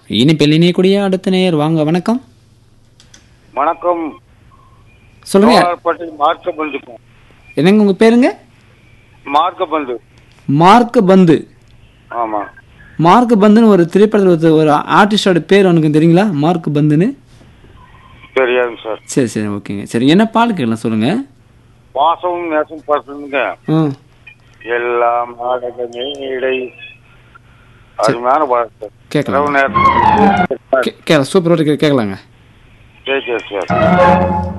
இனிப்பில் இணையக்கூடிய அடுத்த நேயர் வாங்க வணக்கம் வணக்கம் சொல்லுங்க பட்டி மார்க்க பந்துக்கும் என்னங்க உங்க பேருங்க மார்க்க பந்து மார்க் பந்து ஆமா மார்க் பந்துன்னு ஒரு திரைப்படத்தில் ஒருத்தர் ஒரு ஆர்டிஸ்டோட பேர் உனக்கு தெரியுங்களா மார்க் பந்துன்னு தெரியாதுங்க சார் சரி சரி ஓகேங்க சரி என்ன பால் கேட்கலாம் சொல்லுங்க பாசமும் நேசம் பசங்க ம் எல்லாம் நாடக மேடை அருமையான பாடம் சார் கேட்கலாம் இரவு நேரத்தில் கே- கேட்கலாம் சூப்பர் கேட்கலாங்க சரி சரி சார்